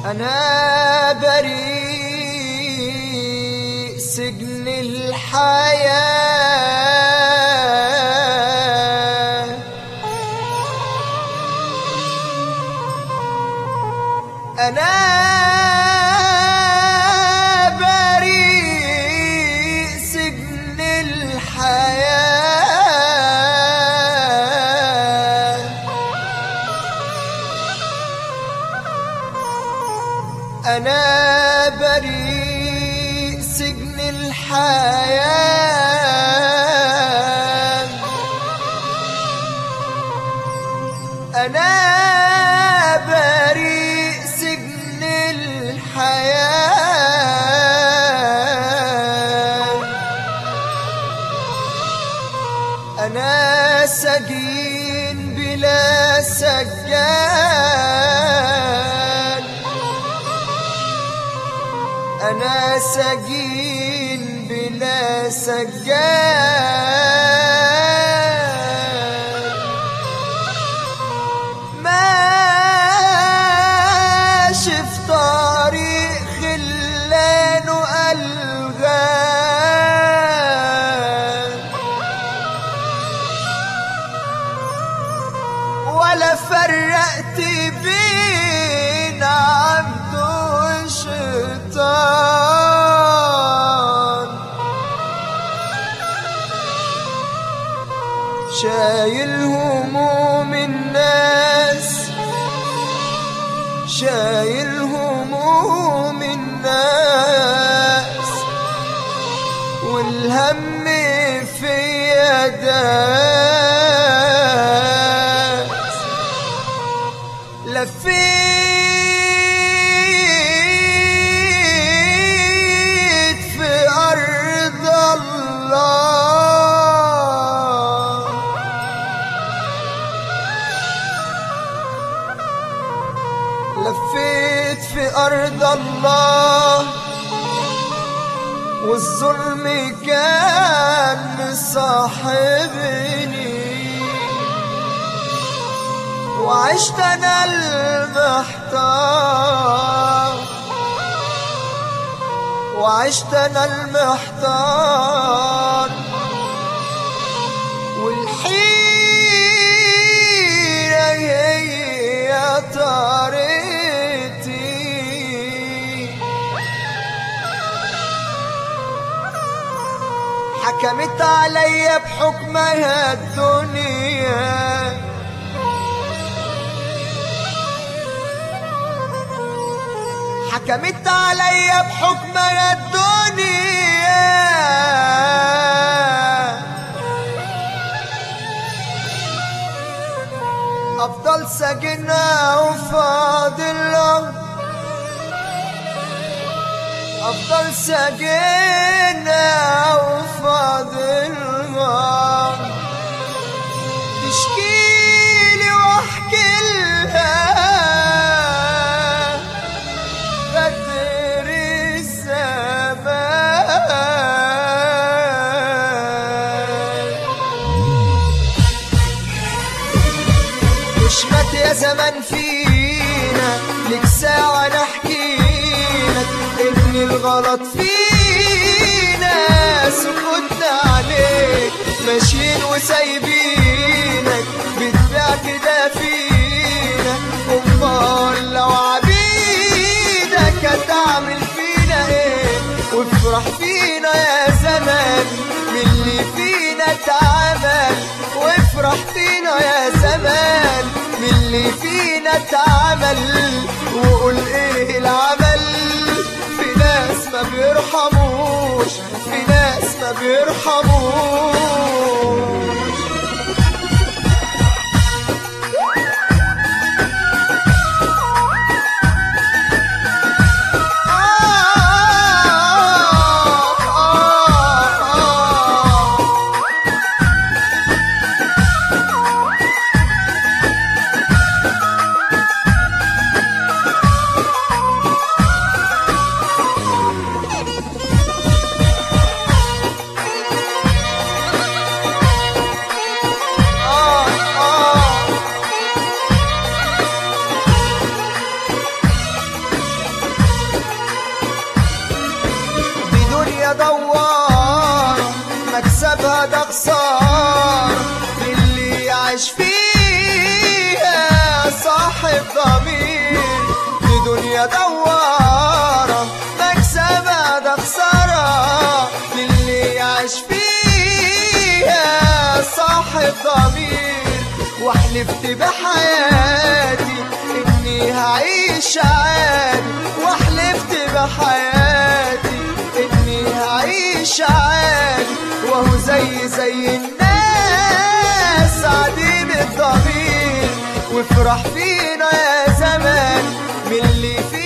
أنا بريء سجن الحياة أنا بريء سجن الحياة أنا بريء سجن الحياة أنا بريء سجن الحياة أنا سجين بلا سجان أنا سجين بلا سجان ماشي في طريق خلان وألغام ولا فرقت بين عبد وشيطان شايل هموم الناس شايل هموم الناس والهم فيا داس لفيت في أرض الله لفيت في أرض الله والظلم كان مصاحبني وعشت أنا المحتار وعشت أنا المحتار والحيرة هي طارتي حكمت عليا بحكمها الدنيا حكمت عليا بحكمها الدنيا افضل سجنا وفاضل افضل سجنا وفاضل تشكيلي واحكي لها بدر الزمان وشمت يا زمان فينا لك ساعة نحكي لك إن الغلط فينا سكتنا عليك ماشيين وسايبينك بتبيع كده فينا أمال لو عبيدك هتعمل فينا إيه وافرح فينا يا زمان من اللي فينا اتعمل وافرح فينا يا زمان من اللي فينا اتعمل وقول ايه العمل في ناس ما بيرحموش في ناس ما بيرحموش ده خسارة اللي يعيش فيها صاحب ضمير دي دنيا دوارة مكسبها ده خسارة للي يعيش فيها صاحب ضمير وحلفت بحياتي اني هعيش عادي وحلفت بحياتي اني هعيش عادي وهو زي زي الناس عديم الضمير وافرح فينا يا زمان من اللي فيه